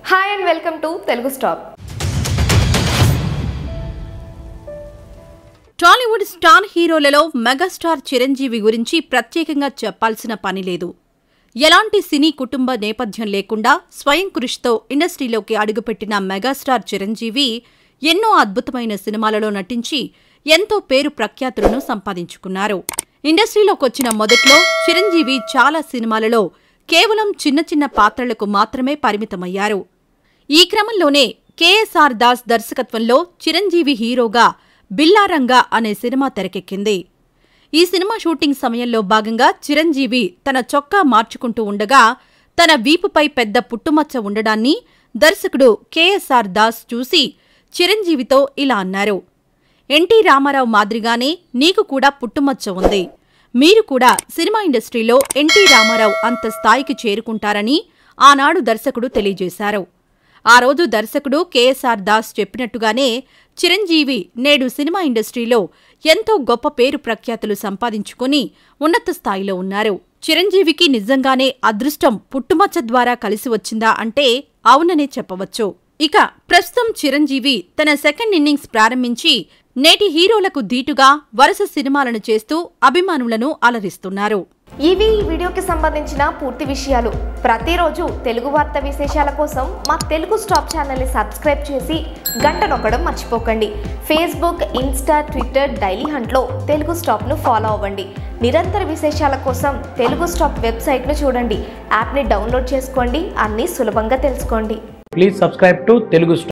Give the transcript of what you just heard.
Hi and welcome to Telugu stop Tollywood star హీరోలలో megastar Chiranjeevi గురించి ప్రత్యేకంగా చెప్పాల్సిన పని లేదు ఎలాంటి సినీ కుటుంబ నేపథ్యం లేకుండా స్వయం కృషితో ఇండస్ట్రీలోకి అడుగుపెట్టిన మెగాస్టార్ చిరంజీవి ఎన్నో అద్భుతమైన సినిమాలలో నటించి ఎంతో పేరు ప్రఖ్యాతులను సంపాదించుకున్నారు ఇండస్ట్రీలోకొచ్చిన మొదట్లో చిరంజీవి చాలా సినిమాలలో కేవలం చిన్న చిన్న పాత్రలకు మాత్రమే పరిమితమయ్యారు ఈ క్రమంలోనే కేఎస్ఆర్ దాస్ దర్శకత్వంలో చిరంజీవి హీరోగా బిల్లారంగా అనే సినిమా తెరకెక్కింది ఈ సినిమా షూటింగ్ సమయంలో భాగంగా చిరంజీవి తన చొక్కా మార్చుకుంటూ ఉండగా తన వీపుపై పెద్ద పుట్టుమచ్చ ఉండడాన్ని దర్శకుడు కేఎస్ఆర్ దాస్ చూసి చిరంజీవితో ఇలా అన్నారు ఎన్టీ రామారావు మాదిరిగానే నీకు కూడా పుట్టుమచ్చ ఉంది మీరు కూడా సినిమా ఇండస్ట్రీలో ఎన్టీ రామారావు అంత స్థాయికి చేరుకుంటారని ఆనాడు దర్శకుడు తెలియజేశారు ఆ రోజు దర్శకుడు కేఎస్ఆర్ దాస్ చెప్పినట్టుగానే చిరంజీవి నేడు సినిమా ఇండస్ట్రీలో ఎంతో గొప్ప పేరు ప్రఖ్యాతులు సంపాదించుకుని ఉన్నత స్థాయిలో ఉన్నారు చిరంజీవికి నిజంగానే అదృష్టం పుట్టుమచ్చ ద్వారా కలిసి వచ్చిందా అంటే అవుననే చెప్పవచ్చు ఇక ప్రస్తుతం చిరంజీవి తన సెకండ్ ఇన్నింగ్స్ ప్రారంభించి నేటి హీరోలకు ధీటుగా వరుస సినిమాలను చేస్తూ అభిమానులను అలరిస్తున్నారు ఇవి ఈ వీడియోకి సంబంధించిన పూర్తి విషయాలు ప్రతిరోజు తెలుగు వార్త విశేషాల కోసం మా తెలుగు స్టాప్ ఛానల్ని సబ్స్క్రైబ్ చేసి గంట నొక్కడం మర్చిపోకండి ఫేస్బుక్ ఇన్స్టా ట్విట్టర్ డైలీ హంట్లో తెలుగు స్టాప్ను ఫాలో అవ్వండి నిరంతర విశేషాల కోసం తెలుగు స్టాప్ వెబ్సైట్ను చూడండి యాప్ని డౌన్లోడ్ చేసుకోండి అన్నీ సులభంగా తెలుసుకోండి Please subscribe to Telugu Star.